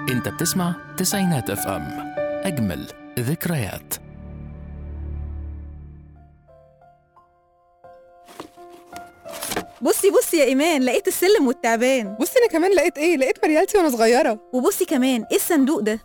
انت بتسمع تسعينات اف ام اجمل ذكريات بصي بصي يا ايمان لقيت السلم والتعبان بصي انا كمان لقيت ايه لقيت مريالتي وانا صغيره وبصي كمان ايه الصندوق ده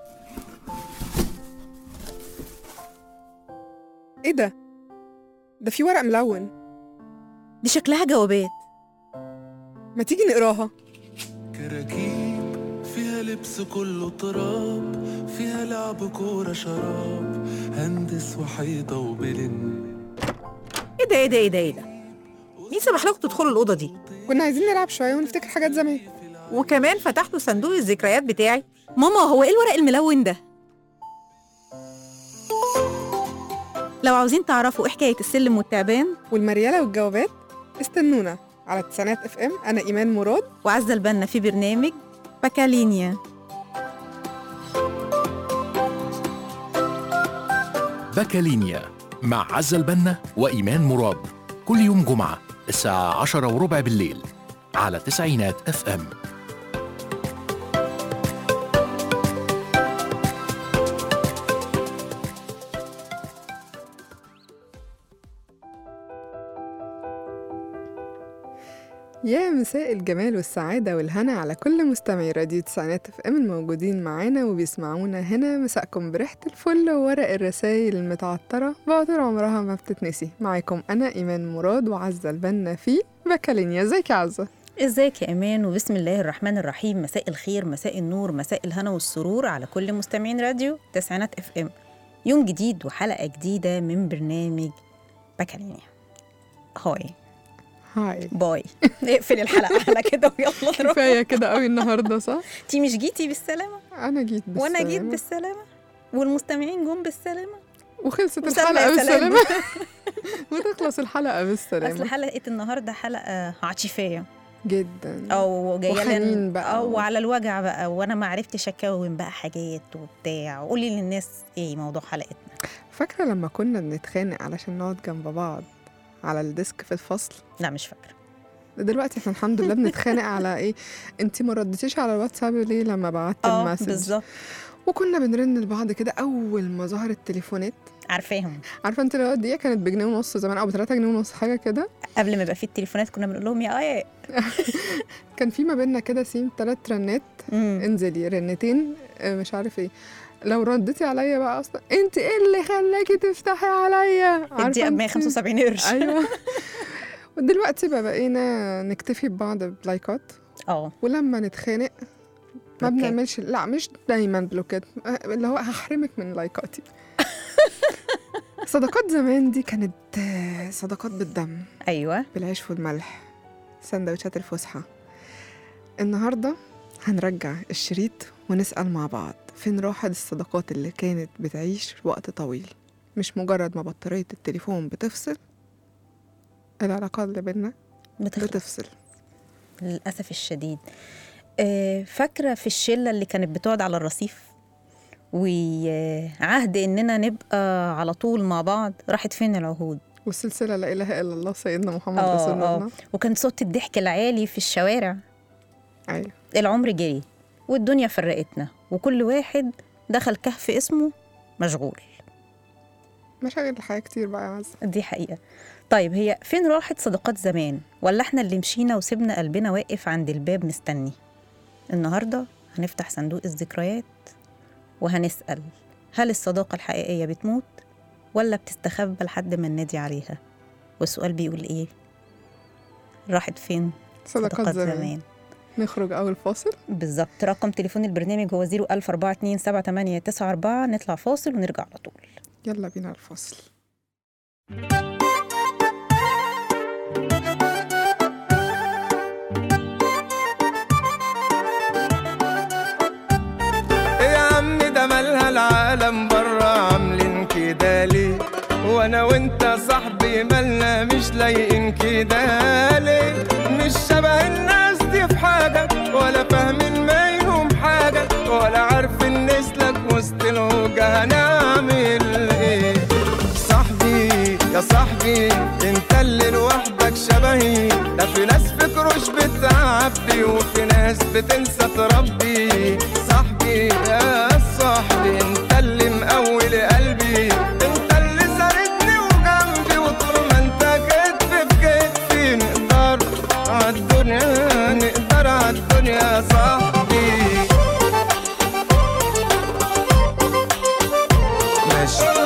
ايه ده ده في ورق ملون دي شكلها جوابات ما تيجي نقراها كراكيب فيها لبس كله تراب فيها لعب كورة شراب هندس وحيطة وبلن ايه ده ايه ده ايه ده ايه ده مين سمح لكم تدخلوا الاوضه دي كنا عايزين نلعب شويه ونفتكر حاجات زمان وكمان فتحتوا صندوق الذكريات بتاعي ماما هو ايه الورق الملون ده لو عاوزين تعرفوا ايه حكايه السلم والتعبان والمريالة والجوابات استنونا على تسعينات اف ام انا ايمان مراد وعزة البنا في برنامج باكالينيا باكالينيا مع عزة البنا وإيمان مراد كل يوم جمعة الساعة عشرة وربع بالليل على تسعينات اف ام يا مساء الجمال والسعادة والهنا على كل مستمعي راديو تسعينات اف ام الموجودين معانا وبيسمعونا هنا مساءكم بريحة الفل وورق الرسايل المتعطرة بعطر عمرها ما بتتنسي معاكم أنا إيمان مراد وعزة البنا في بكالينيا ازيك يا عزة ازيك يا ايمان وبسم الله الرحمن الرحيم مساء الخير مساء النور مساء الهنا والسرور على كل مستمعين راديو تسعينات اف ام يوم جديد وحلقه جديده من برنامج باكالينيا هاي هاي باي اقفل الحلقه على كده ويلا نروح كفاية كده قوي النهاردة صح؟ انتي مش جيتي بالسلامه أنا جيت بالسلامة وانا جيت بالسلامه والمستمعين جم بالسلامه وخلصت وسلمى الحلقة يا سلام. بالسلامة وتخلص الحلقة اصل بالسلامة حلقه النهارده حلقه عاطفيه جدا او جايه وحنين لنا بقى. او على الوجع بقى وانا ما عرفتش اكون بقى حاجات وبتاع قولي للناس ايه موضوع حلقتنا فاكرة لما كنا بنتخانق علشان نقعد جنب بعض على الديسك في الفصل لا مش فاكره دلوقتي احنا الحمد لله بنتخانق على ايه انتي ما ردتيش على الواتساب ليه لما بعت اه المسج بالظبط وكنا بنرن لبعض كده اول ما ظهر التليفونات عارفاهم عارفه انت لو دي كانت بجنيه ونص زمان او بثلاثة جنيه ونص حاجه كده قبل ما يبقى في التليفونات كنا بنقول لهم يا ايه كان في ما بيننا كده سين ثلاث رنات مم. انزلي رنتين اه، مش عارف ايه لو ردتي عليا بقى اصلا انت ايه اللي خلاكي تفتحي عليا عارفة ادي ب انت؟ 175 قرش ايوه ودلوقتي بقى بقينا نكتفي ببعض بلايكات اه ولما نتخانق ما بلوكات. بنعملش لا مش دايما بلوكات آه، اللي هو هحرمك من لايكاتي صداقات زمان دي كانت آه، صداقات بالدم ايوه بالعيش والملح سندوتشات الفسحة النهاردة هنرجع الشريط ونسأل مع بعض فين راحت الصداقات اللي كانت بتعيش وقت طويل مش مجرد ما بطارية التليفون بتفصل العلاقات اللي بينا بتخلص بتفصل للاسف الشديد آه، فاكره في الشله اللي كانت بتقعد على الرصيف وعهد اننا نبقى على طول مع بعض راحت فين العهود والسلسلة لا إله إلا الله سيدنا محمد آه، رسول آه. الله وكان صوت الضحك العالي في الشوارع أيوة العمر جري والدنيا فرقتنا وكل واحد دخل كهف اسمه مشغول مشاغل الحياة كتير بقى يا عز دي حقيقة طيب هي فين راحت صداقات زمان ولا احنا اللي مشينا وسيبنا قلبنا واقف عند الباب مستني النهاردة هنفتح صندوق الذكريات وهنسأل هل الصداقة الحقيقية بتموت ولا بتستخبى لحد ما ننادي عليها والسؤال بيقول ايه راحت فين صداقات زمان نخرج أول فاصل بالظبط رقم تليفون البرنامج هو 014278894 نطلع فاصل ونرجع على طول يلا بينا الفاصل ايه يا عم ده مالها العالم برا عاملين كده ليه وانا وانت صاحبي مالنا مش لايقين كده ليه مش شبه الناس دي في حاجة ولا فاهمين منهم حاجة ولا عارفين نسلك وسط الوجه هنعمل ايه صاحبي يا صاحبي انت اللي لوحدك شبهي ده في ناس فكروش بتعبي وفي ناس بتنسى تربي صاحبي صاحبي يا صاحبي انت اللي مقول قلبي انت اللي ساندني وجنبي وطول ما انت كتف في كتفي نقدر عالدنيا نقدر عالدنيا يا صاحبي ماشي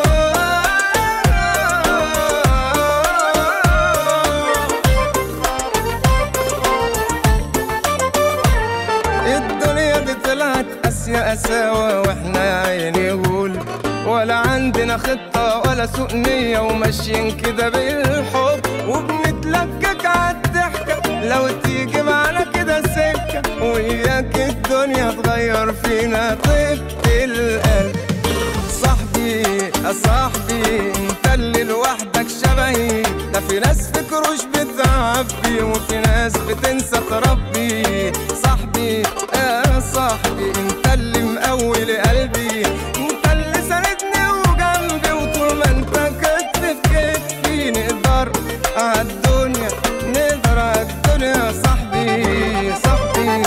الدنيا دي طلعت قاسية قساوة واحنا يا عيني غول ولا عندنا خطة ولا سوء نية وماشيين كده بالحب وبنتلكك عالضحكة لو تيجي معانا كده سكة وياك الدنيا تغير فينا طيبة القلب صاحبي يا صاحبي انت اللي لوحدك شبهي ده في ناس في كروش بتعبي وفي ناس بتنسى تربي صاحبي يا صاحبي انت اللي مقول قلبي انت اللي ساندني وجنبي وطول ما انت كتف في كتفي نقدر عالدنيا نقدر عالدنيا يا صاحبي صاحبي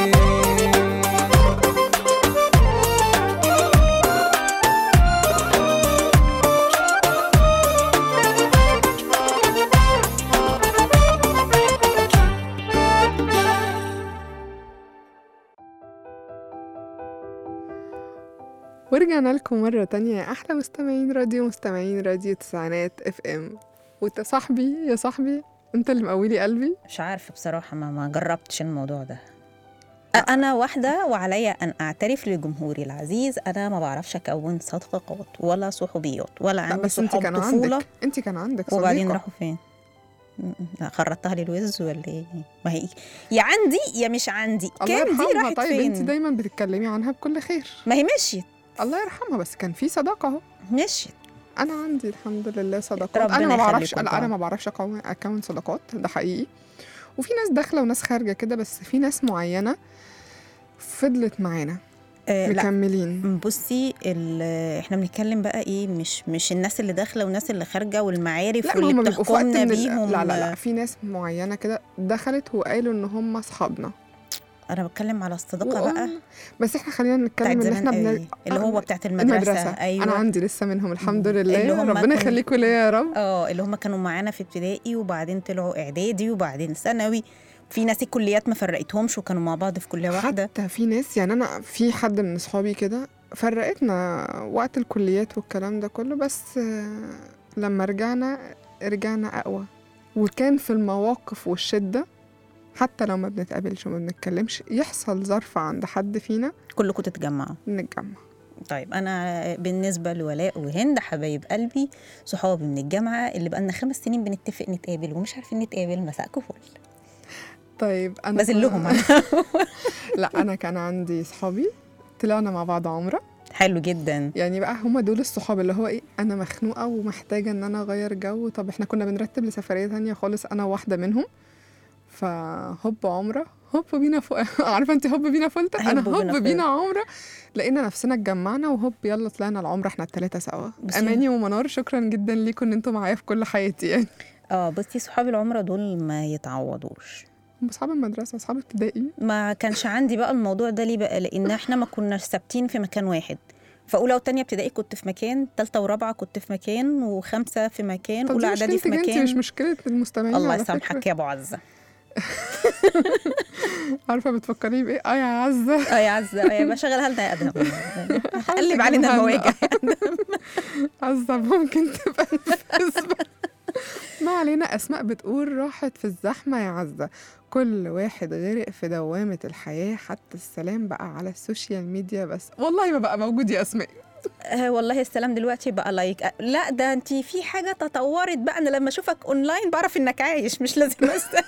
ورجعنا لكم مرة تانية يا أحلى مستمعين راديو مستمعين راديو تسعينات اف ام وانت صاحبي يا صاحبي انت اللي مقولي قلبي مش عارفة بصراحة ما, ما جربتش الموضوع ده أ- أنا واحدة وعليا أن أعترف لجمهوري العزيز أنا ما بعرفش أكون صداقات ولا صحوبيات ولا لا عندي بس انت صحاب كان طفولة عندك انت كان عندك وبعدين صديقة. راحوا فين؟ م- لا خرجتها لي الوز ولا ايه؟ ما هي يا عندي يا مش عندي الله كام دي يرحمها راحت طيب فين؟ انت دايما بتتكلمي عنها بكل خير ما هي مشيت الله يرحمها بس كان في صداقة اهو مشيت انا عندي الحمد لله صداقات ربنا انا ما بعرفش يخليكم لا انا بعض. ما بعرفش اكون اكون صداقات ده حقيقي وفي ناس داخله وناس خارجه كده بس في ناس معينه فضلت معانا آه لا مكملين بصي ال- احنا بنتكلم بقى ايه مش مش الناس اللي داخله والناس اللي خارجه والمعارف لا ما واللي هم بيبقوا في وقت بتحكمنا من ال- بيهم لا لا لا في ناس معينه كده دخلت وقالوا ان هم اصحابنا انا بتكلم على الصداقه بقى وقلنا- بس احنا خلينا نتكلم بتاعت ان زمان احنا بن... قوي اللي هو آه، بتاعت المدرسه, المدرسه ايوه انا عندي لسه منهم الحمد اللي لله هم ربنا كانوا- يخليكم ليا يا رب اه اللي هم كانوا معانا في ابتدائي وبعدين طلعوا اعدادي وبعدين ثانوي في ناس الكليات ما فرقتهمش وكانوا مع بعض في كليه واحده حتى في ناس يعني انا في حد من اصحابي كده فرقتنا وقت الكليات والكلام ده كله بس آه، لما رجعنا رجعنا اقوى وكان في المواقف والشده حتى لو ما بنتقابلش وما بنتكلمش يحصل ظرف عند حد فينا كلكم تتجمعوا نتجمع طيب انا بالنسبه لولاء وهند حبايب قلبي صحابي من الجامعه اللي بقالنا خمس سنين بنتفق نتقابل ومش عارفين نتقابل مساءكم فل طيب انا بذلهم أنا. لا انا كان عندي صحابي طلعنا مع بعض عمره حلو جدا يعني بقى هما دول الصحاب اللي هو ايه انا مخنوقه ومحتاجه ان انا اغير جو طب احنا كنا بنرتب لسفريه تانية خالص انا واحده منهم فهوب عمره هوب بينا فوق عارفه انت هوب بينا فلتة انا هوب بينا هوب بينا فلتة. عمره لقينا نفسنا اتجمعنا وهوب يلا طلعنا العمره احنا الثلاثه سوا بصي- اماني ومنار شكرا جدا ليكم ان انتم معايا في كل حياتي يعني اه بصي صحابي العمره دول ما يتعوضوش هم اصحاب المدرسه اصحاب ابتدائي ما كانش عندي بقى الموضوع ده ليه بقى لان احنا ما كناش ثابتين في مكان واحد فاولى وتانية ابتدائي كنت في مكان تالتة ورابعة كنت في مكان وخمسة في مكان طب اولى دي اعدادي في مشكلتك انت مش مكان مشكله المستمعين الله على يسامحك فكرة. يا ابو عزه عارفه بتفكري بايه اه يا عزه اه يا عزه اه يا باشا شغلها لنا يا ادهم قلب علينا المواجع عزة ممكن تبقى الفيسبوك ما علينا أسماء بتقول راحت في الزحمة يا عزة كل واحد غرق في دوامة الحياة حتى السلام بقى على السوشيال ميديا بس والله ما بقى موجود يا أسماء آه والله السلام دلوقتي بقى لايك آه، لا ده انت في حاجه تطورت بقى انا لما اشوفك اونلاين بعرف انك عايش مش لازم أسأل.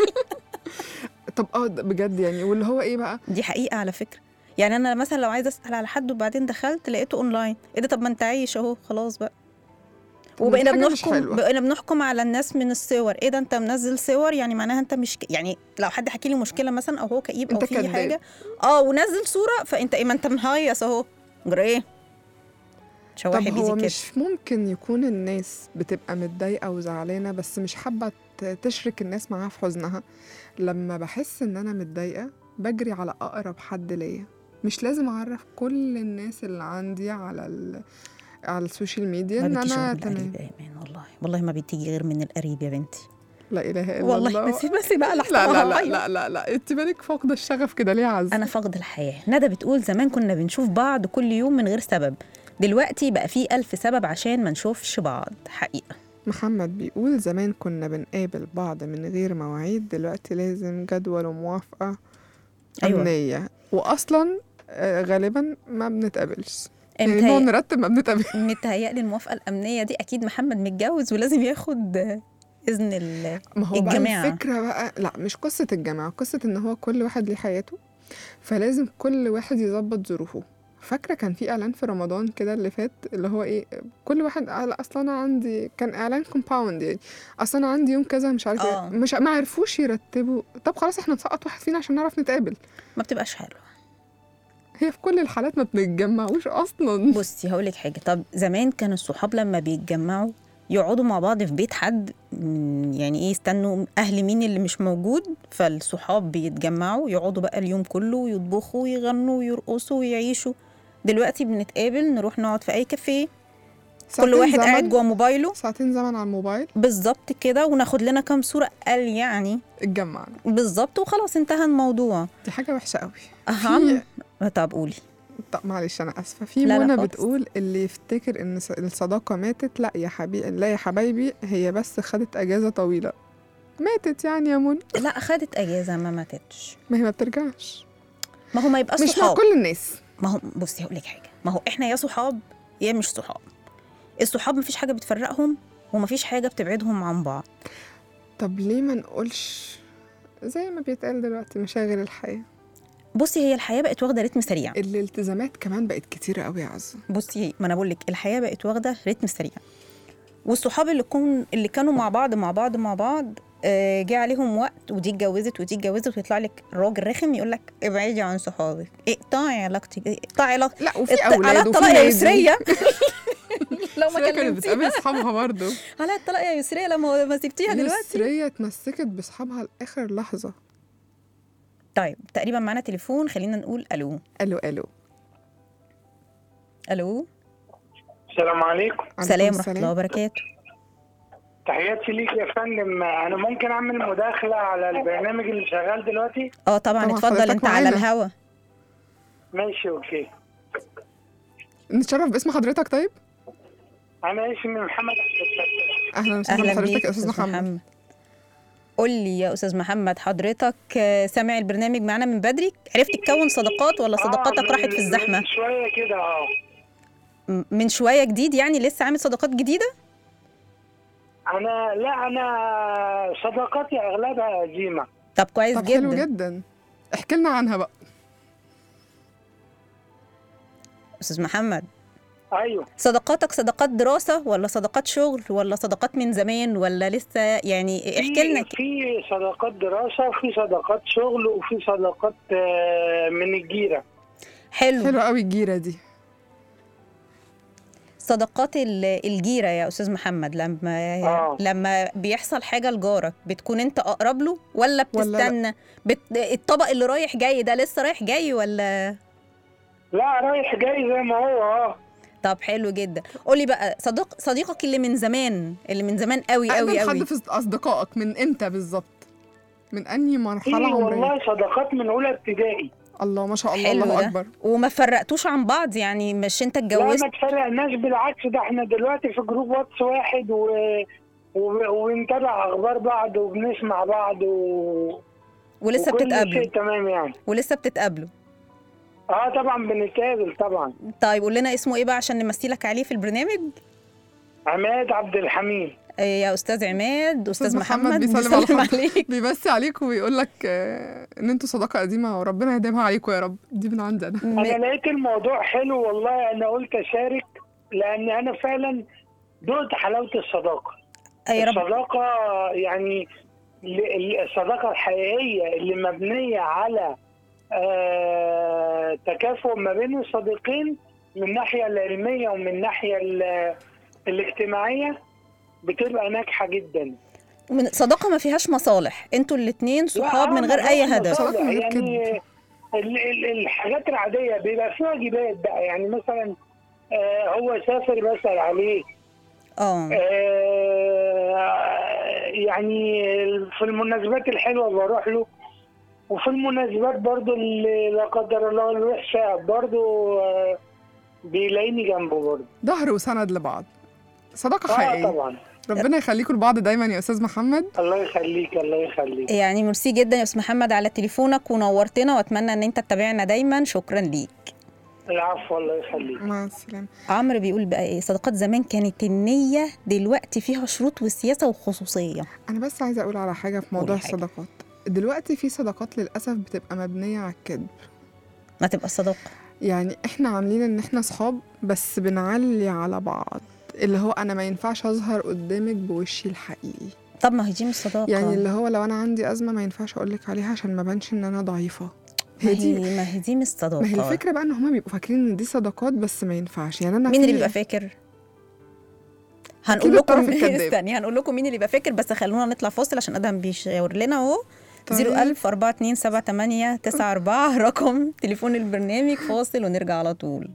طب اه ده بجد يعني واللي هو ايه بقى دي حقيقه على فكره يعني انا مثلا لو عايزه اسال على حد وبعدين دخلت لقيته اونلاين ايه ده طب ما انت عايش اهو خلاص بقى طب ما دي وبقينا حاجة مش بنحكم حلوة. بقينا بنحكم على الناس من الصور ايه ده انت منزل صور يعني معناها انت مش ك... يعني لو حد حكي لي مشكله مثلا او هو كئيب او انت في كداب. حاجه اه ونزل صوره فانت ايه ما انت مهيص اهو جرى ايه شواحي طب هو بيزي كده مش ممكن يكون الناس بتبقى متضايقة وزعلانة بس مش حابة ت- تشرك الناس معاها في حزنها لما بحس ان انا متضايقة بجري على اقرب حد ليا مش لازم اعرف كل الناس اللي عندي على ال... على السوشيال ميديا ما ان بتجيش انا غير من تمام القريب يا ايمان والله والله ما بتيجي غير من القريب يا بنتي لا اله الا والله الله بس بس بقى لا لا لا لا لا لا انت بالك فاقده الشغف كده ليه يا عز انا فقد الحياه ندى بتقول زمان كنا بنشوف بعض كل يوم من غير سبب دلوقتي بقى في ألف سبب عشان ما نشوفش بعض حقيقة محمد بيقول زمان كنا بنقابل بعض من غير مواعيد دلوقتي لازم جدول وموافقة أيوة. أمنية وأصلا آه، غالبا ما بنتقابلش يعني متهيأ- نقعد نرتب ما بنتقابل متهيألي الموافقة الأمنية دي أكيد محمد متجوز ولازم ياخد إذن ال ما هو بقى الجماعة. الفكرة بقى لا مش قصة الجامعة قصة إن هو كل واحد ليه حياته فلازم كل واحد يظبط ظروفه فاكرة كان في إعلان في رمضان كده اللي فات اللي هو إيه كل واحد قال أصلا أنا عندي كان إعلان كومباوند يعني أصلا أنا عندي يوم كذا مش عارف آه. إيه مش ما عرفوش يرتبوا طب خلاص إحنا نسقط واحد فينا عشان نعرف نتقابل ما بتبقاش حلوة هي في كل الحالات ما بنتجمعوش أصلا بصي هقول لك حاجة طب زمان كان الصحاب لما بيتجمعوا يقعدوا مع بعض في بيت حد مم، يعني ايه يستنوا اهل مين اللي مش موجود فالصحاب بيتجمعوا يقعدوا بقى اليوم كله ويطبخوا ويغنوا ويرقصوا ويعيشوا دلوقتي بنتقابل نروح نقعد في اي كافيه كل ساعتين واحد زمن- قاعد جوه موبايله ساعتين زمن على الموبايل بالظبط كده وناخد لنا كام صورة قال يعني اتجمعنا بالظبط وخلاص انتهى الموضوع دي حاجة وحشة قوي أهم طب قولي طب معلش انا اسفه في لا لا منى خالص. بتقول اللي يفتكر ان س- الصداقه ماتت لا يا حبيبي لا يا حبايبي هي بس خدت اجازه طويله ماتت يعني يا منى لا خدت اجازه ما ماتتش ما هي ما بترجعش ما هو ما يبقاش مش مع صحاب كل الناس ما هو بصي هقول لك حاجه ما هو احنا يا صحاب يا مش صحاب الصحاب مفيش حاجه بتفرقهم ومفيش حاجه بتبعدهم عن بعض طب ليه ما نقولش زي ما بيتقال دلوقتي مشاغل الحياه بصي هي الحياه بقت واخده رتم سريع الالتزامات كمان بقت كتيره قوي يا عزه بصي ما انا بقول لك الحياه بقت واخده رتم سريع والصحاب اللي كون اللي كانوا مع بعض مع بعض مع بعض آه، جه عليهم وقت ودي اتجوزت ودي اتجوزت ويطلع لك راجل رخم يقول لك ابعدي عن صحابك اقطعي علاقتك اقطعي علاقتك لا وفي الط- اولاد على وفي الطلاق يا نادي. يسرية لو ما يسرية كانت بتقابل كلمتيها اصحابها برضه على الطلاق يا يسرية لما ما سبتيها دلوقتي يسرية اتمسكت باصحابها لاخر لحظه طيب تقريبا معانا تليفون خلينا نقول الو الو الو الو السلام عليكم سلام عليكم ورحمه الله وبركاته تحياتي ليك يا فندم انا ممكن اعمل مداخله على البرنامج اللي شغال دلوقتي اه طبعا طبعا اتفضل حضرتك انت على معانا. الهوا ماشي اوكي نتشرف باسم حضرتك طيب انا اسمي محمد اهلا وسهلا اهلا بحضرتك بيك يا استاذ محمد قول لي يا استاذ محمد حضرتك آه، سامع البرنامج معانا من بدري عرفت تكون صداقات ولا صداقاتك آه، راحت في من- الزحمه من شويه كده اه م- من شويه جديد يعني لسه عامل صداقات جديده انا لا انا صداقاتي اغلبها قديمه طب كويس طب حلو جدا جدا احكي لنا عنها بقى استاذ محمد ايوه صداقاتك صداقات دراسه ولا صداقات شغل ولا صداقات من زمان ولا لسه يعني احكي لنا في- في صداقات دراسه وفي صداقات شغل وفي صداقات آه، من الجيره حلو حلوه قوي الجيره دي صداقات ال- الجيرة يا أستاذ محمد لما آه. لما بيحصل حاجة لجارك بتكون أنت أقرب له ولا ولا لا؟ بتستنى بت... الطبق اللي رايح جاي ده لسه رايح جاي ولا لا رايح جاي زي ما هو اه طب حلو جدا قولي بقى صديق صديقك اللي من زمان اللي من زمان قوي قوي اقدم قوي حد في اصدقائك من امتى بالظبط من انهي في مرحله عمريه والله صداقات من اولى ابتدائي الله ما شاء الله حلو الله ده. اكبر وما فرقتوش عن بعض يعني مش انت لا اتجوزت ما تفرقناش بالعكس ده احنا دلوقتي في جروب واتس واحد و... و... ونتابع اخبار بعض وبنسمع بعض و... ولسه وكل بتتقابلوا شيء تمام يعني ولسه بتتقابلوا اه طبعا بنتقابل طبعا طيب قول لنا اسمه ايه بقى عشان نمثلك عليه في البرنامج عماد عبد الحميد آه، يا استاذ عماد استاذ أستاذ محمد محمد بيسلم على بيسلم حضرتك. عليك بيمسي عليك ويقول لك آه، ان انتوا صداقه قديمه وربنا يديمها عليكم يا رب دي من عندنا انا لقيت الموضوع حلو والله انا قلت اشارك لان انا فعلا دقت حلاوه الصداقه يا رب الصداقه يعني ال- ال- الصداقه الحقيقيه اللي مبنيه على آه، تكافؤ ما بين الصديقين من الناحيه العلميه ومن الناحيه ال- الاجتماعيه بتبقى ناجحه جدا من صداقه ما فيهاش مصالح انتوا الاتنين لا، صحاب آه، من غير ما اي فيهاش هدف صداقة من مصالح. غير يعني كذب. ال- ال- الحاجات العاديه بيبقى في واجبات بقى يعني مثلا آه هو سافر بسال عليه اه آه يعني في المناسبات الحلوه بروح له وفي المناسبات برضو اللي لا قدر الله الوحشه برضو آه بيلاقيني جنبه برضو ظهر وسند لبعض صداقة اه حقيقية طبعا ربنا يخليكم لبعض دايما يا أستاذ محمد الله يخليك الله يخليك يعني ميرسي جدا يا استاذ محمد على تليفونك ونورتنا واتمنى ان انت تتابعنا دايما شكرا ليك العفو الله يخليك مع السلامة عمرو بيقول بقى ايه صداقات زمان كانت النية دلوقتي فيها شروط وسياسة وخصوصية أنا بس عايزة أقول على حاجة في موضوع قولي حاجة. الصداقات دلوقتي في صداقات للأسف بتبقى مبنية على الكذب ما تبقى صداقة يعني احنا عاملين ان احنا صحاب بس بنعلي على بعض اللي هو انا ما ينفعش اظهر قدامك بوشي الحقيقي طب ما هي دي مش صداقة يعني اللي هو لو انا عندي ازمه ما ينفعش اقولك عليها عشان ما بانش ان انا ضعيفه ما هي دي هي ما هي دي مش صداقة ما هي الفكره بقى ان هما بيبقوا فاكرين ان دي صداقات بس ما ينفعش يعني انا مين اللي في- بيبقى فاكر؟ هنقول الطرف لكم الكذاب. استني هنقول لكم مين اللي بيبقى فاكر بس خلونا نطلع فاصل عشان ادهم بيشاور لنا اهو طيب. 01000 42 78 94 رقم تليفون البرنامج فاصل ونرجع على طول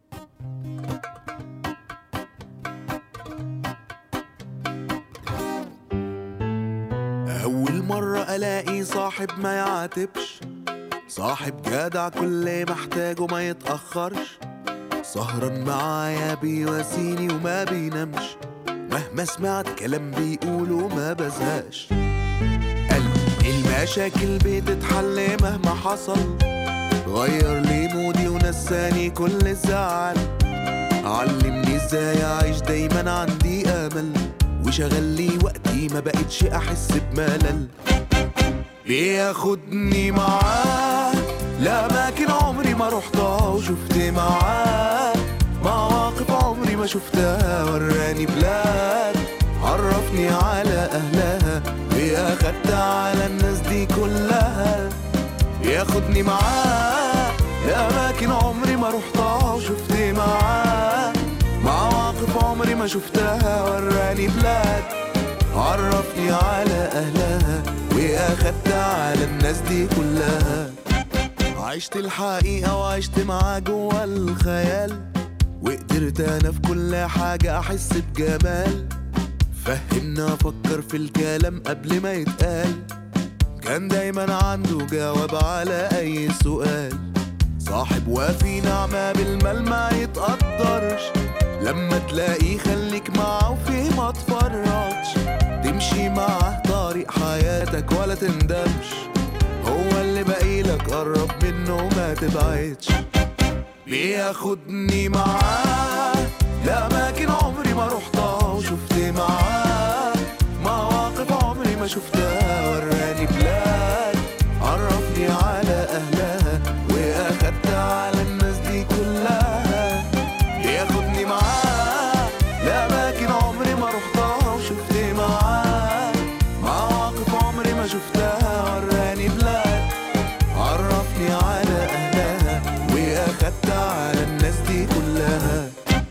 أول مرة ألاقي صاحب ما يعاتبش صاحب جدع كل محتاجه ما يتأخرش سهران معايا بيواسيني وما بينامش مهما سمعت كلام بيقوله ما بزهقش قلبي المشاكل بتتحل مهما حصل غير لي مودي ونساني كل الزعل علمني ازاي اعيش دايما عندي امل وشغل لي وقتي ما بقتش احس بملل بياخدني معاه لأماكن عمري ما رحتها وشفت معاه مواقف عمري ما شفتها وراني بلاد عرفني على أهلها وأخدت على الناس دي كلها ياخدني معاه لأماكن عمري ما رحتها وشفت معاه مواقف عمري ما شفتها وراني بلاد عرفني على أهلها وأخدت على الناس دي كلها عشت الحقيقة وعشت معاه جوا الخيال وقدرت أنا في كل حاجة أحس بجمال فهمنا أفكر في الكلام قبل ما يتقال كان دايما عنده جواب على أي سؤال صاحب وفي نعمة بالمال ما يتقدرش لما تلاقيه خليك معاه وفيه ما تفرطش تمشي معاه طريق حياتك ولا تندمش هو اللي باقيلك قرب منه وما تبعدش بياخدني معاه لأماكن عمري ما رحتها وشفت معاه مواقف عمري ما شفتها وراني بلاد عرفني على أهلها وأخدت على الناس دي كلها بياخدني معاه لأماكن عمري ما رحتها وشفت معاه مواقف عمري ما شفتها وراني بلاد عرفني على أهلها وأخدت على الناس دي كلها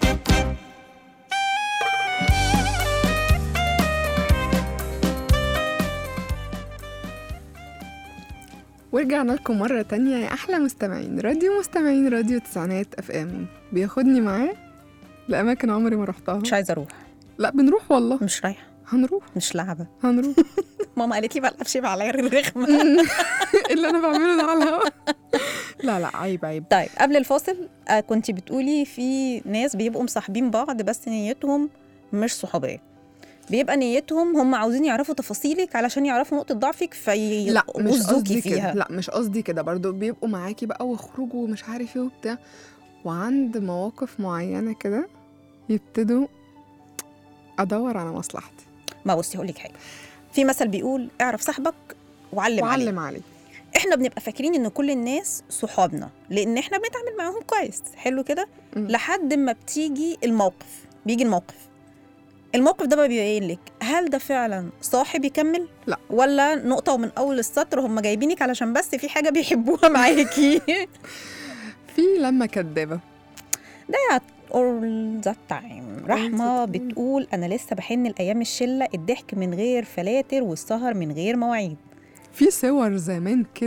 ورجعنا لكم مرة تانية يا أحلى مستمعين راديو مستمعين راديو تسعينات اف ام بياخدني معاه لأماكن عمري ما رحتها مش عايزة اروح لا بنروح والله مش رايحة هنروح مش لعبة هنروح ماما قالت لي ما العبش مع العيال الرخمة اللي أنا بعمله ده على الهوا لا لا عيب عيب طيب قبل الفاصل آه كنت بتقولي في ناس بيبقوا مصاحبين بعض بس نيتهم مش صحوبية بيبقى نيتهم هم عاوزين يعرفوا تفاصيلك علشان يعرفوا نقطة ضعفك لا مش فيوزوكي قصدي كده فيها لا مش قصدي كده برضو بيبقوا معاكي بقى ويخرجوا ومش عارف ايه وبتاع وعند مواقف معينة كده يبتدوا أدور على مصلحتي ما بصي هقول لك حاجة في مثل بيقول اعرف صاحبك وعلم عليه وعلم عليه احنا بنبقى فاكرين ان كل الناس صحابنا لان احنا بنتعامل معاهم كويس حلو كده مم. لحد ما بتيجي الموقف بيجي الموقف الموقف ده بقى بيبين لك هل ده فعلا صاحب يكمل لا. ولا نقطة ومن أول السطر هم جايبينك علشان بس في حاجة بيحبوها معاكي في لما كدابة ده all the time رحمة the time. بتقول أنا لسه بحن الأيام الشلة الضحك من غير فلاتر والسهر من غير مواعيد في صور زمان كده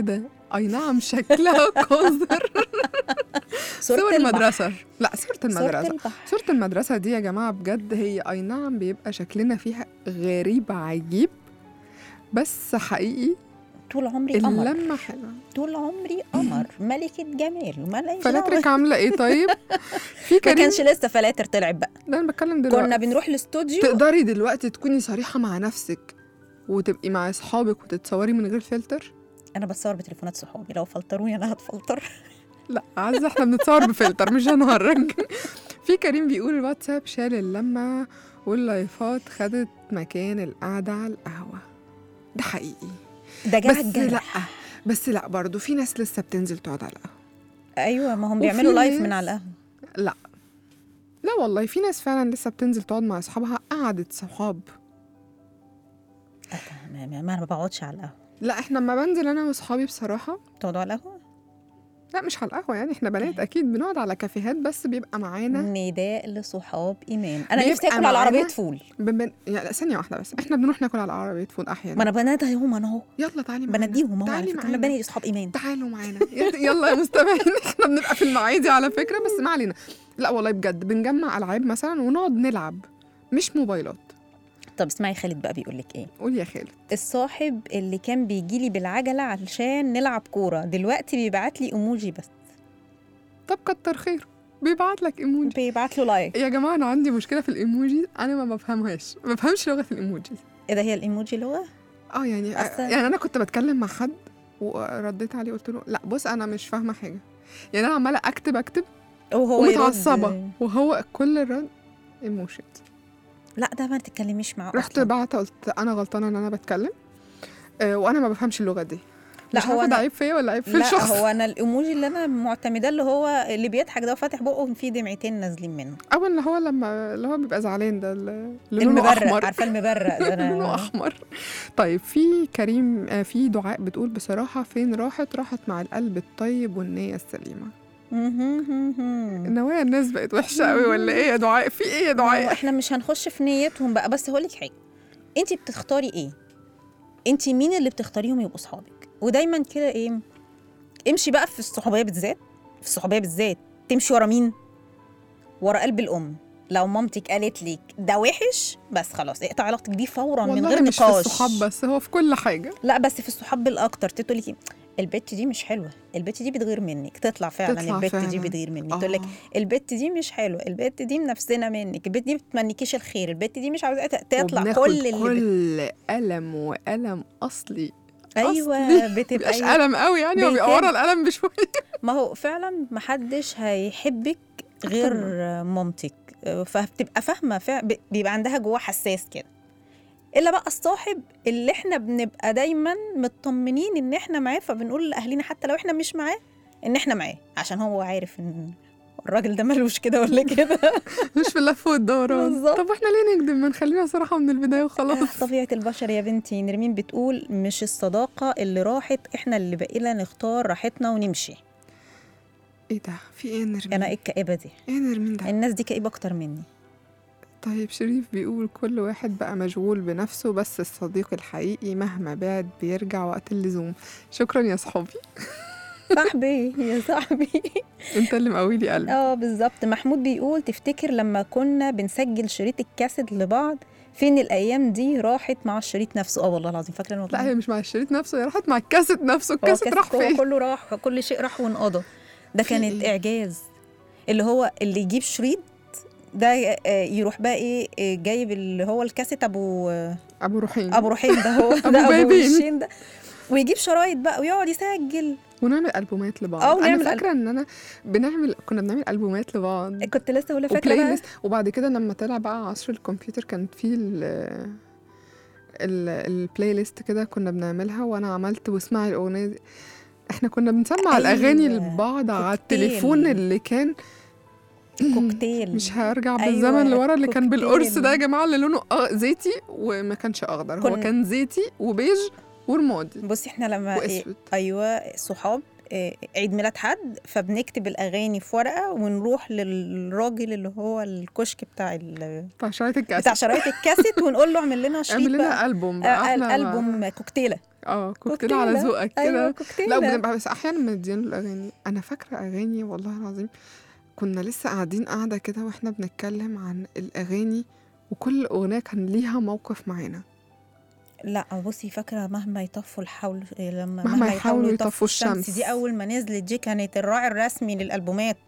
اي نعم شكلها قذر صورة صور البحر. المدرسه لا صورة صورة المدرسه البحر صورة المدرسة دي يا جماعة بجد هي أي نعم بيبقى شكلنا فيها غريب عجيب بس حقيقي طول عمري قمر اللمة حلوة طول عمري قمر ملكة جمال وملاش فلاترك عاملة ايه طيب؟ في ما كريم كانش لسه فلاتر طلعت بقى ده انا بتكلم دلوقتي كنا بنروح الاستوديو تقدري دلوقتي تكوني صريحة مع نفسك وتبقي مع اصحابك وتتصوري من غير فلتر انا بتصور بتليفونات صحابي لو فلتروني انا هتفلتر لا عايز احنا بنتصور بفلتر مش هنهرج في كريم بيقول الواتساب شال اللمة واللايفات خدت مكان القعدة على القهوة ده حقيقي ده بس جرح لا الجرح بس لا برضو في ناس لسه بتنزل تقعد على القهوة ايوه ما هم وفي بيعملوا لايف ناس- من على القهوه لا لا والله في ناس فعلا لسه بتنزل تقعد مع اصحابها قعدة صحاب أه، ما, ما, ما انا ما بقعدش على القهوه لا احنا لما بنزل انا واصحابي بصراحة تقعدوا على القهوه لا مش على القهوة يعني احنا بنات اكيد بنقعد على كافيهات بس بيبقى معانا نداء لصحاب ايمان انا بيبقى نفسي اكل على معانا- عربيه فول بن... يعني لا ثانية واحدة بس احنا بنروح ناكل على عربية فول ما احيانا انا بناديهم انا اهو يلا تعالي معانا بناديهم اهو على تعالي فكره انا معانا بنادي اصحاب ايمان تعالوا معانا يلا يا مستمعين احنا بنبقى في المعادي على فكرة بس ما علينا لا والله بجد بنجمع العاب مثلا ونقعد نلعب مش موبايلات طب اسمعي خالد بقى بيقول لك ايه قول يا خالد الصاحب اللي كان بيجي لي بالعجله علشان نلعب كوره دلوقتي بيبعت لي ايموجي بس طب كتر خيره بيبعت لك ايموجي بيبعت له لايك يا جماعه انا عندي مشكله في الايموجي انا ما بفهمهاش ما بفهمش لغه الايموجي ايه ده هي الايموجي لغه اه يعني أصلاً- يعني انا كنت بتكلم مع حد ورديت عليه قلت له لا بص انا مش فاهمه حاجه يعني انا عماله اكتب اكتب وهو يرد- ومتعصبه وهو كل الرد ايموشن لا ده ما تتكلميش معاه رحت أصلاً. بعت قلت انا غلطانه ان انا بتكلم آه وانا ما بفهمش اللغه دي لا مش هو عارفه ده أنا- عيب فيا ولا عيب في لا الشخص هو انا الايموجي اللي انا معتمداه اللي هو اللي بيضحك ده وفاتح بقه فيه دمعتين نازلين منه او اللي هو لما اللي هو بيبقى زعلان ده اللي اللي لونه المبرق احمر عارفه المبرق ده لونه انا احمر طيب في كريم آه، في دعاء بتقول بصراحه فين راحت راحت مع القلب الطيب والنيه السليمه النوايا الناس بقت وحشه قوي ولا ايه يا دعاء في ايه يا ما هو دعاء احنا مش هنخش في نيتهم بقى بس هقول لك حاجه انت بتختاري ايه انت مين اللي بتختاريهم يبقوا صحابك ودايما كده ايه امشي بقى في الصحوبيه بالذات في الصحوبيه بالذات تمشي ورا مين ورا قلب الام لو مامتك قالت لك ده وحش بس خلاص اقطع علاقتك بيه فورا من والله غير مش نقاش في الصحاب بس هو في كل حاجه لا بس في الصحاب بالاكتر تقول لك البت دي مش حلوه البت دي بتغير منك تطلع فعلا تطلع البت دي فعلاً. بتغير منك تقول لك آه. البت دي مش حلوه البت دي منفسنه منك البت دي بتمنيكيش الخير البت دي مش عاوزه تطلع وبناخد كل اللي بت... كل قلم وقلم اصلي ايوه أصلي. بتبقى مش إيه؟ قلم قوي يعني هو بيبقى بيتم. ورا القلم بشويه ما هو فعلا محدش هيحبك غير مامتك فبتبقى فاهمه فع- ب- بيبقى عندها جواه حساس كده الا بقى الصاحب اللي احنا بنبقى دايما مطمنين ان احنا معاه فبنقول لاهالينا حتى لو احنا مش معاه ان احنا معاه عشان هو عارف ان الراجل ده ملوش كده ولا كده مش في اللف والدوران بالظبط. طب احنا ليه نكذب ما نخلينا صراحه من البدايه وخلاص طبيعه البشر يا بنتي نرمين بتقول مش الصداقه اللي راحت احنا اللي بقينا نختار راحتنا ونمشي ايه ده في ايه نرمين انا ايه الكآبه دي ايه نرمين ده الناس دي كئيبه اكتر مني طيب شريف بيقول كل واحد بقى مشغول بنفسه بس الصديق الحقيقي مهما بعد بيرجع وقت اللزوم شكرا يا صحابي صاحبي يا صاحبي انت اللي مقوي لي قلبي اه بالظبط محمود بيقول تفتكر لما كنا بنسجل شريط الكاسيت لبعض فين الايام دي راحت مع الشريط نفسه اه والله العظيم فاكره الموضوع لا هي مش مع الشريط نفسه هي راحت مع الكاسيت نفسه هو الكاسيت كاسيت راح هو فين كله راح كل شيء راح وانقضى ده في كانت إيه؟ اعجاز اللي هو اللي يجيب شريط ده آه، يروح بقى ايه آه، جايب اللي هو الكاسيت ابو آه، ابو روحين ابو روحين ده هو أبو ده ابو بايبين. وشين ده ويجيب شرايط بقى ويقعد يسجل ونعمل البومات لبعض أو انا نعمل فاكره ان انا بنعمل كنا بنعمل البومات لبعض كنت لسه ولا فاكره وبلاي بقى ليست وبعد كده لما طلع بقى عصر الكمبيوتر كان في ال ال البلاي ليست كده كنا بنعملها وانا عملت واسمعي الاغنيه دي احنا كنا بنسمع أيوة. الاغاني لبعض على كوكتيل. التليفون اللي كان كوكتيل مش هرجع أيوة، بالزمن لورا اللي كان كوكتيل. بالقرص ده يا جماعه اللي لونه أغ- زيتي وما كانش اخضر هو كن- كان زيتي وبيج ورمادي بصي احنا لما إيه واسود ايوه صحاب إيه، عيد ميلاد حد فبنكتب الاغاني في ورقه ونروح للراجل اللي هو الكشك بتاع ال... بتاع شرايط الكاسيت بتاع شرايط الكاسيت ونقول له اعمل لنا شريط اعمل بقى لنا البوم آه، بقى احنا الالبوم كوكتيله اه كوكتيل على كوكتيلة. ذوقك كده ايوه كوكتيل لا بنبقى بس احيانا مدين الاغاني انا فاكره اغاني والله العظيم كنا لسه قاعدين قاعده كده واحنا بنتكلم عن الاغاني وكل اغنيه كان ليها موقف معانا لا بصي فاكره مهما يطفوا الحول لما مهما يحاولوا يطفوا الشمس. دي اول ما نزلت دي كانت الراعي الرسمي للالبومات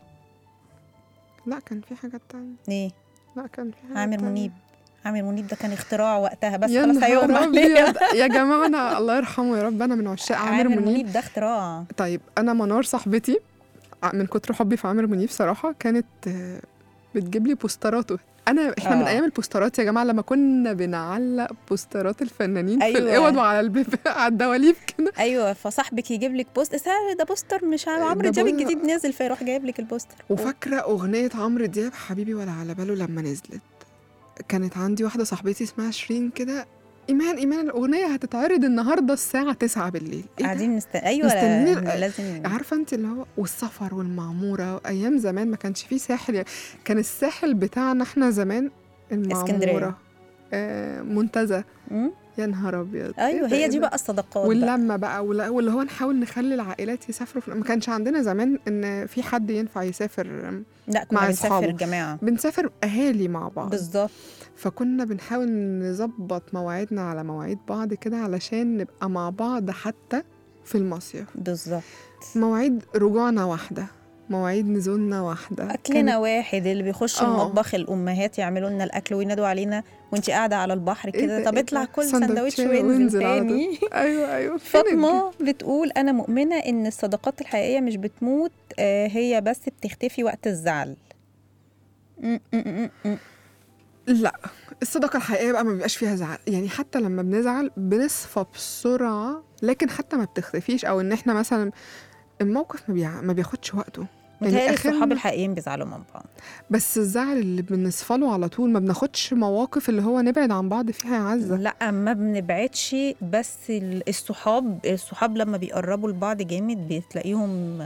لا كان في حاجات تانية ايه لا كان في حاجات عامر تانية. منيب عامر منيب ده كان اختراع وقتها بس يا خلاص نهار هيغمى عليه أبيض. يا جماعه انا الله يرحمه يا رب انا من عشاق عامر منيب منيب ده اختراع طيب انا منار صاحبتي ع- من كتر حبي في عامر منيب صراحه كانت آه، بتجيب لي بوستراته انا احنا من آه. ايام البوسترات يا جماعه لما كنا بنعلق بوسترات الفنانين في أيوة. الاوض وعلى البيب على الدواليب كده ايوه فصاحبك يجيب لك بوست سهل ده بوستر مش عارف عمرو ده دياب بقول- الجديد نازل فيروح جايب لك البوستر وفاكره اغنيه عمرو دياب حبيبي ولا على باله لما نزلت كانت عندي واحده صاحبتي اسمها شيرين كده ايمان ايمان الاغنيه هتتعرض النهارده الساعه 9 بالليل إيه ده؟ قاعدين مست... ايوه مستنيين لا- ال- لازم عارفه انت اللي هو والسفر والمعموره ايام زمان ما كانش فيه ساحل يعني كان الساحل بتاعنا احنا زمان المعموره اسكندرية. آه منتزه مم؟ يا نهار ابيض ايوه إيه ده- هي إيه دي ده؟ بقى الصداقات بقى. واللمه بقى ولا- واللي هو نحاول نخلي العائلات يسافروا في... ما كانش عندنا زمان ان في حد ينفع يسافر لا كنا مع بنسافر أصحابه. جماعه بنسافر اهالي مع بعض بالظبط فكنا بنحاول نظبط مواعيدنا على مواعيد بعض كده علشان نبقى مع بعض حتى في المصيف بالظبط مواعيد رجوعنا واحدة مواعيد نزولنا واحدة اكلنا واحد اللي بيخش آه. المطبخ الامهات يعملوا لنا الاكل وينادوا علينا وانت قاعده على البحر إيه كده ده- طب إيه اطلع ده؟ كل سندوتش سندوتشين وانزل وانزل على طول. تاني كان- ايوه ايوه فين الج- فاطمه بتقول انا مؤمنه ان الصداقات الحقيقيه مش بتموت آه، هي بس بتختفي وقت الزعل م- م- م- م. لا الصداقة الحقيقية بقى ما بيبقاش فيها زعل يعني حتى لما بنزعل بنصفى بسرعة لكن حتى ما بتختفيش او ان احنا مثلا الموقف ما, بيع... ما بياخدش وقته يعني متهيألي آخرنا- الصحاب الحقيقيين بيزعلوا من بعض بس الزعل اللي بنصفى له على طول ما بناخدش مواقف اللي هو نبعد عن بعض فيها يا عزة لا ما بنبعدش بس ال- الصحاب الصحاب لما بيقربوا لبعض جامد بتلاقيهم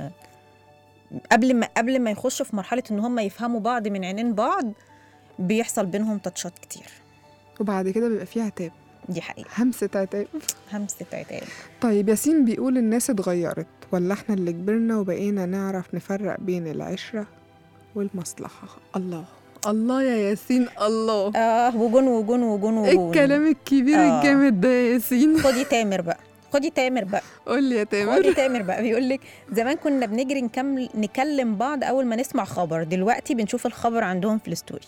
قبل ما قبل ما يخشوا في مرحله ان هم يفهموا بعض من عينين بعض بيحصل بينهم تاتشات كتير وبعد كده بيبقى فيها عتاب دي حقيقه همسة عتاب همسه عتاب طيب ياسين بيقول الناس اتغيرت ولا احنا اللي كبرنا وبقينا نعرف نفرق بين العشرة والمصلحة الله الله يا ياسين الله اه وجون وجون وجون ايه وجون الكلام الكبير آه. الجامد ده يا ياسين خدي تامر بقى خدي تامر بقى قول لي يا خدي تامر تامر بقى بيقول لك زمان كنا بنجري نكمل نكلم بعض اول ما نسمع خبر دلوقتي بنشوف الخبر عندهم في الستوري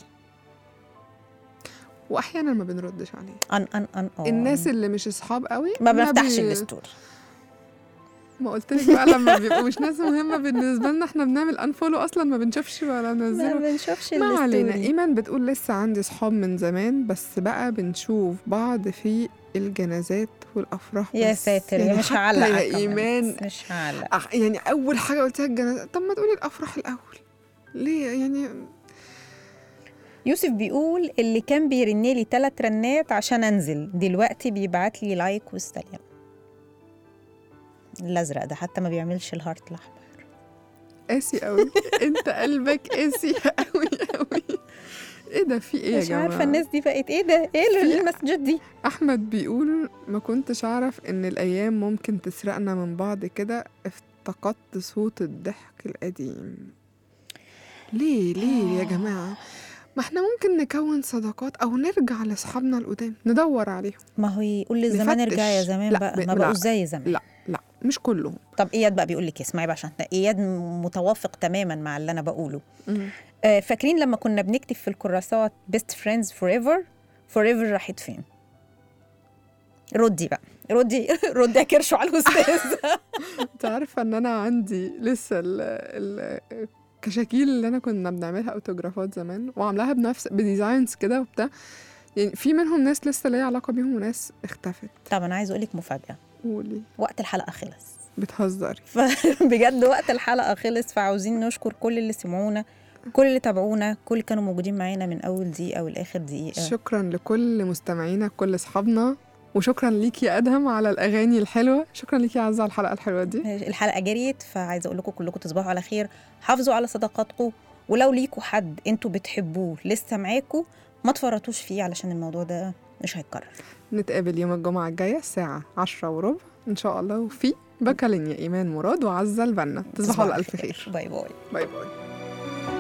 واحيانا ما بنردش عليه ان ان ان أوه. الناس اللي مش اصحاب قوي ما بنفتحش بي- الستوري ما قلت لك بقى لما بيبقوا مش ناس مهمه بالنسبه لنا احنا بنعمل انفولو اصلا ما بنشوفش ولا ما ننزله بنشوفش ما علينا الستوري ايمان بتقول لسه عندي صحاب من زمان بس بقى بنشوف بعض في الجنازات والافراح يا بس. ساتر يا يعني مش حتى هعلق على يا الكومنتس، ايمان مش هعلق أح- يعني اول حاجه قلتها الجنازات طب ما تقولي الافراح الاول ليه يعني يوسف بيقول اللي كان بيرن لي ثلاث رنات عشان انزل دلوقتي بيبعت لي لايك والسلام الازرق ده حتى ما بيعملش الهارت الاحمر قاسي قوي انت قلبك قاسي قوي قوي ايه ده في ايه يا مش جماعه عارفه الناس دي بقت ايه ده ايه في- المسجات دي احمد بيقول ما كنتش اعرف ان الايام ممكن تسرقنا من بعض كده افتقدت صوت الضحك القديم ليه ليه يا جماعه ما احنا ممكن نكون صداقات او نرجع لاصحابنا القدام ندور عليهم ما هو يقول لي زمان نفتش. ارجع يا زمان لا، بقى ب- ما لا. بقوش زي زمان لا لا مش كلهم طب اياد بقى بيقول لك اسمعي بقى عشان إحنا اياد متوافق تماما مع اللي انا بقوله آه، فاكرين لما كنا بنكتب في الكراسات بيست فريندز فور ايفر فور ايفر راحت فين ردي بقى ردي ردي يا كرشو على الاستاذ انت عارفه ان انا عندي لسه ال ال الكشاكيل اللي انا كنا بنعملها اوتوجرافات زمان وعاملاها بنفس بديزاينز كده وبتاع يعني في منهم ناس لسه ليا علاقه بيهم وناس اختفت طب انا عايزه اقول لك مفاجاه قولي وقت الحلقه خلص بتهزري فبجد وقت الحلقه خلص فعاوزين نشكر كل اللي سمعونا كل اللي تابعونا كل اللي كانوا موجودين معانا من اول دقيقه والاخر دقيقه شكرا لكل مستمعينا كل اصحابنا وشكرا ليك يا ادهم على الاغاني الحلوه شكرا ليك يا عزه على الحلقه الحلوه دي الحلقه جريت فعايزه اقول لكم كلكم تصبحوا على خير حافظوا على صداقاتكم ولو ليكوا حد انتوا بتحبوه لسه معاكوا ما تفرطوش فيه علشان الموضوع ده مش هيتكرر نتقابل يوم الجمعة الجاية الساعة عشرة وربع إن شاء الله وفي بكالينيا إيمان مراد وعزة البنا تصبحوا على ألف خير باي باي باي باي